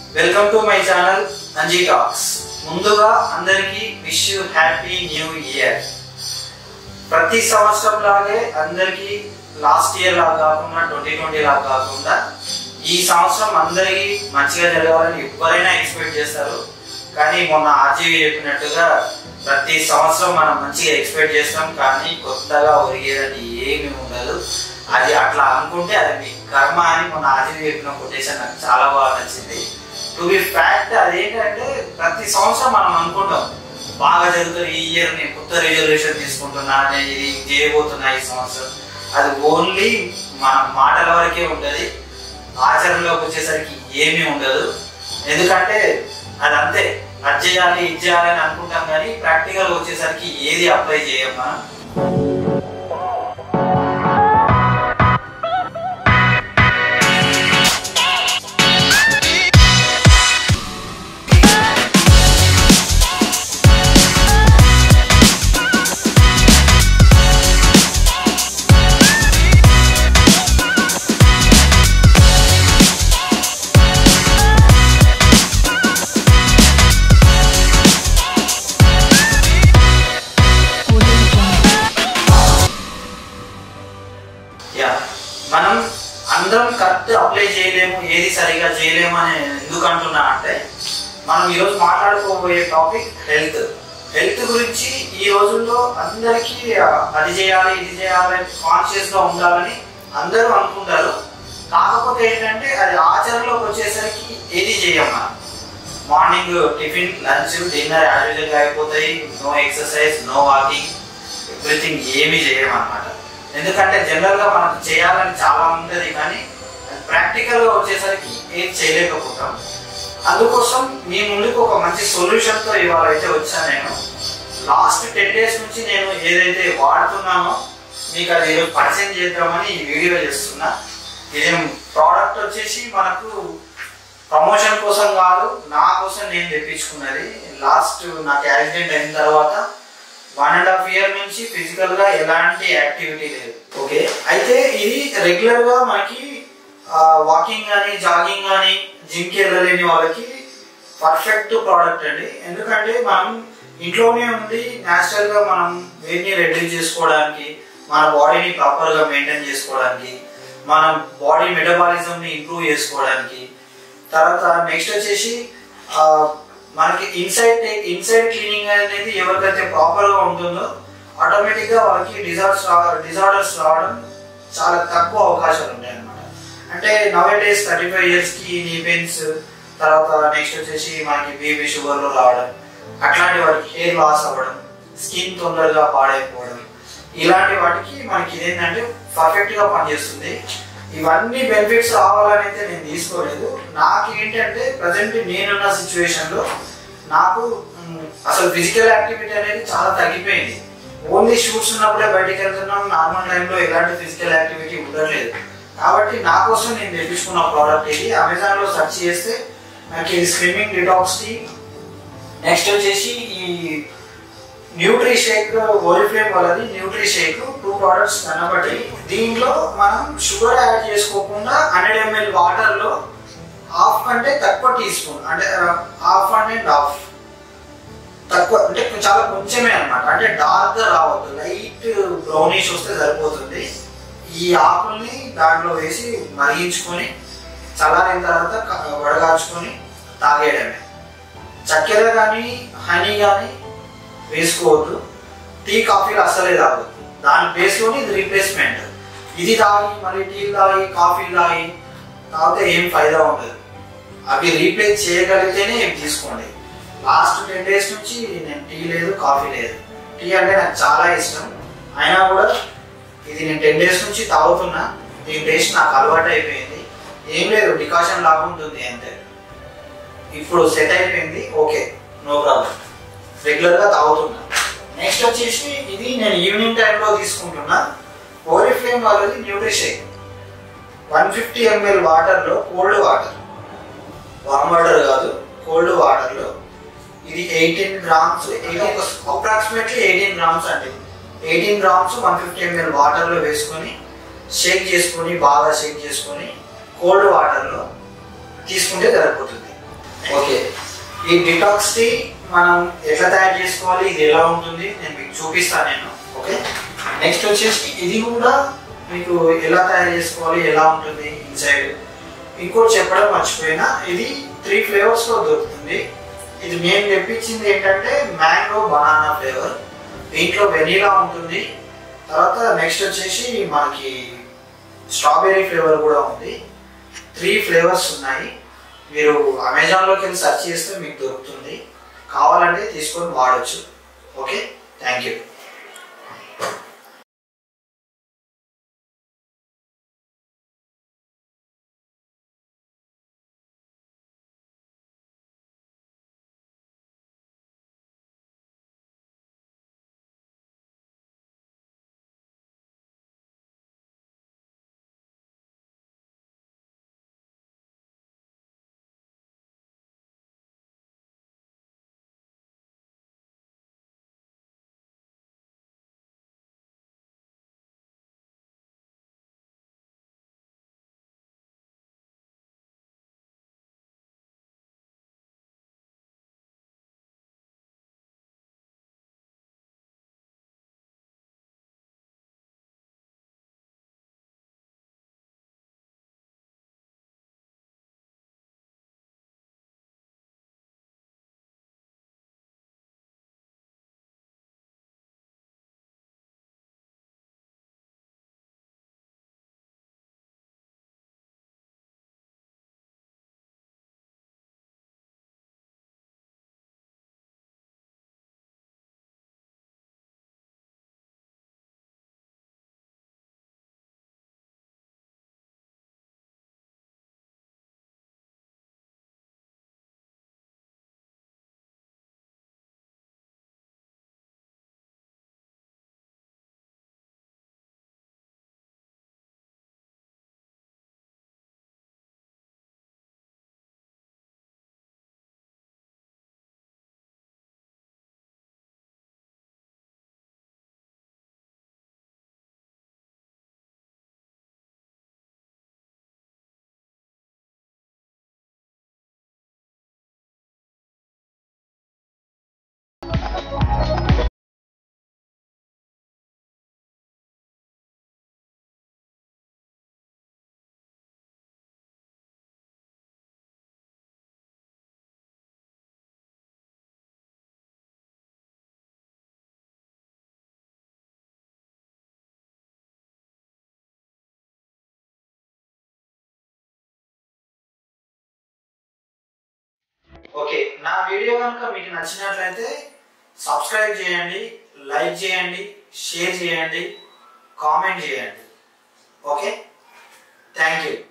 welcome to my channel Anji talks ముందుగా అందరికీ wish you happy new year ప్రతి సంవత్సరం లాగే అందరికీ లాస్ట్ ఇయర్ లాగా కాకుండా ట్వంటీ ట్వంటీ లాగా కాకుండా ఈ సంవత్సరం అందరికీ మంచిగా జరగాలని ఎవరైనా ఎక్స్పెక్ట్ చేస్తారు కానీ మొన్న ఆర్జీవి చెప్పినట్టుగా ప్రతి సంవత్సరం మనం మంచిగా ఎక్స్పెక్ట్ చేస్తాం కానీ కొత్తగా ఒరిగేదని ఏమీ ఉండదు అది అట్లా అనుకుంటే అది మీ కర్మ అని మొన్న ఆర్జీవి చెప్పిన కొటేషన్ నాకు చాలా బాగా నచ్చింది టు బి ఫ్యాక్ట్ అదేంటంటే ప్రతి సంవత్సరం మనం అనుకుంటాం బాగా జరుగుతుంది ఈ ఇయర్ నేను కొత్త రిజల్యూషన్ తీసుకుంటున్నా నేను ఇది చేయబోతున్నా ఈ సంవత్సరం అది ఓన్లీ మన మాటల వరకే ఉంటుంది ఆచరణలోకి వచ్చేసరికి ఏమీ ఉండదు ఎందుకంటే అది అంతే అది చేయాలి ఇది చేయాలి అని అనుకుంటాం కానీ ప్రాక్టికల్ వచ్చేసరికి ఏది అప్లై చేయం మనం యా మనం అందరం కరెక్ట్ అప్లై చేయలేము ఏది సరిగా చేయలేము అని ఎందుకు అంటున్నా అంటే మనం ఈరోజు మాట్లాడుకోబోయే టాపిక్ హెల్త్ హెల్త్ గురించి ఈ రోజుల్లో అందరికీ ఆ, అది చేయాలి ఇది చేయాలి కాన్షియస్ గా ఉండాలని అందరూ అనుకుంటారు కాకపోతే ఏంటంటే అది ఆచరణలోకి వచ్చేసరికి ఏది చేయం మనం morning tiffin lunch dinner as అయిపోతాయి no exercise no walking everything ఏమీ చేయడం అనమాట ఎందుకంటే జనరల్ గా మనకు చేయాలని చాలా ఉంటుంది కానీ ప్రాక్టికల్ గా వచ్చేసరికి ఏం చేయలేకపోతాం అందుకోసం మీ ముందుకు ఒక మంచి సొల్యూషన్ తో ఇవాళ అయితే వచ్చాను నేను లాస్ట్ టెన్ డేస్ నుంచి నేను ఏదైతే వాడుతున్నానో మీకు అది ఈరోజు పరిచయం చేద్దామని ఈ వీడియో చేస్తున్నా ఇది ప్రోడక్ట్ వచ్చేసి మనకు ప్రమోషన్ కోసం కాదు నా కోసం నేను తెప్పించుకున్నది లాస్ట్ నాకు యాక్సిడెంట్ అయిన తర్వాత వన్ అండ్ హాఫ్ ఇయర్ నుంచి ఫిజికల్ గా ఎలాంటి యాక్టివిటీ లేదు ఓకే అయితే ఇది రెగ్యులర్ గా మనకి వాకింగ్ కానీ జాగింగ్ కానీ జిమ్ కి వెళ్ళలేని వాళ్ళకి పర్ఫెక్ట్ ప్రోడక్ట్ అండి ఎందుకంటే మనం ఇంట్లోనే ఉండి న్యాచురల్ గా మనం వెయిట్ని రెడ్యూస్ చేసుకోవడానికి మన బాడీని ప్రాపర్ గా మెయింటైన్ చేసుకోవడానికి మనం బాడీ మెటబాలిజం ని ఇంప్రూవ్ చేసుకోవడానికి తర్వాత నెక్స్ట్ వచ్చేసి ఆ, మనకి ఇన్సైడ్ ఇన్సైడ్ క్లీనింగ్ అనేది ఎవరికైతే ప్రాపర్ గా ఉంటుందో ఆటోమేటిక్ గా వాళ్ళకి డిజార్డర్స్ డిజార్డర్స్ రావడం చాలా తక్కువ అవకాశాలు ఉంటాయి అన్నమాట అంటే nowadays thirty five years కి నీ పెయిన్స్ తర్వాత నెక్స్ట్ వచ్చేసి మనకి బీపీ షుగర్ లో రావడం అట్లాంటి వాటికి హెయిర్ లాస్ అవ్వడం స్కిన్ తొందరగా పాడైపోవడం ఇలాంటి వాటికి మనకి ఇదేంటంటే పర్ఫెక్ట్ గా పనిచేస్తుంది ఇవన్నీ బెనిఫిట్స్ రావాలని అయితే నేను తీసుకోలేదు నాకు ఏంటంటే ప్రజెంట్ నేనున్న సిచ్యువేషన్ లో నాకు మ్, అసలు ఫిజికల్ యాక్టివిటీ అనేది చాలా తగ్గిపోయింది ఓన్లీ షూట్స్ ఉన్నప్పుడే బయటికి వెళ్తున్నాం నార్మల్ టైంలో ఎలాంటి ఫిజికల్ యాక్టివిటీ ఉండట్లేదు కాబట్టి నా కోసం నేను తెప్పించుకున్న ప్రోడక్ట్ ఇది అమెజాన్ లో సెర్చ్ చేస్తే నాకు ఇది స్విమ్మింగ్ డిటాక్స్ టీ నెక్స్ట్ వచ్చేసి ఈ న్యూట్రీ షేక్ ఓరిఫ్లేమ్ వాళ్ళది న్యూట్రీ షేక్ టూ ప్రోడక్ట్స్ కనబడి దీంట్లో మనం షుగర్ యాడ్ చేసుకోకుండా హండ్రెడ్ ఎంఎల్ వాటర్ లో హాఫ్ కంటే తక్కువ టీ స్పూన్ అంటే హాఫ్ అండ్ హాఫ్ తక్కువ అంటే చాలా కొంచెమే అన్నమాట అంటే డార్క్ గా రావద్దు లైట్ బ్రౌనిష్ వస్తే సరిపోతుంది ఈ ఆకుల్ని దాంట్లో వేసి మరిగించుకొని చల్లారిన తర్వాత క- వడగాల్చుకొని తాగేయడమే చక్కెర కానీ హనీ కానీ వేసుకోవద్దు టీ కాఫీలు అస్సలే తాగొద్దు దాని ప్లేస్లోని ఇది రీప్లేస్మెంట్ ఇది తాగి మళ్ళీ టీ తాగి కాఫీ తాగి తాగితే ఏం ఫైదా ఉండదు అవి రీప్లేస్ చేయగలిగితేనే ఇవి తీసుకోండి లాస్ట్ టెన్ డేస్ నుంచి నేను టీ లేదు కాఫీ లేదు టీ అంటే నాకు చాలా ఇష్టం అయినా కూడా ఇది నేను టెన్ డేస్ నుంచి తాగుతున్నా దీని టేస్ట్ నాకు అలవాటు అయిపోయింది ఏం లేదు డికాషన్ లాగా ఉంటుంది అంతే ఇప్పుడు సెట్ అయిపోయింది ఓకే నో ప్రాబ్లం రెగ్యులర్ గా తాగుతున్నా నెక్స్ట్ వచ్చేసి ఇది నేను ఈవినింగ్ టైంలో తీసుకుంటున్నా ఓరిఫ్లేమ్ వాళ్ళది న్యూట్రిషేక్ వన్ ఫిఫ్టీ ఎంఎల్ వాటర్లో కోల్డ్ వాటర్ వామ్ వాటర్ కాదు కోల్డ్ వాటర్లో ఇది eighteen grams eighteen approximately eighteen grams అండి eighteen grams one fifty ML వాటర్లో వేసుకొని షేక్ చేసుకొని బాగా షేక్ చేసుకొని కోల్డ్ వాటర్లో తీసుకుంటే సరిపోతుంది ఓకే ఈ డిటాక్స్ టీ మనం ఎట్లా తయారు చేసుకోవాలి ఇది ఎలా ఉంటుంది నేను మీకు చూపిస్తాను నేను ఓకే నెక్స్ట్ వచ్చేసి ఇది కూడా మీకు ఎలా తయారు చేసుకోవాలి ఎలా ఉంటుంది ఇన్సైడ్ ఇంకోటి చెప్పడం మర్చిపోయినా ఇది త్రీ ఫ్లేవర్స్లో దొరుకుతుంది ఇది మేము తెప్పించింది ఏంటంటే మ్యాంగో బనానా ఫ్లేవర్ దీంట్లో వెనీలా ఉంటుంది తర్వాత నెక్స్ట్ వచ్చేసి మనకి స్ట్రాబెర్రీ ఫ్లేవర్ కూడా ఉంది త్రీ ఫ్లేవర్స్ ఉన్నాయి మీరు అమెజాన్లోకి వెళ్ళి సెర్చ్ చేస్తే మీకు దొరుకుతుంది కావాలంటే తీసుకొని వాడచ్చు ఓకే థ్యాంక్ యూ ఓకే నా వీడియో కనుక మీకు నచ్చినట్లయితే సబ్స్క్రైబ్ చేయండి లైక్ చేయండి షేర్ చేయండి కామెంట్ చేయండి ఓకే థ్యాంక్ యూ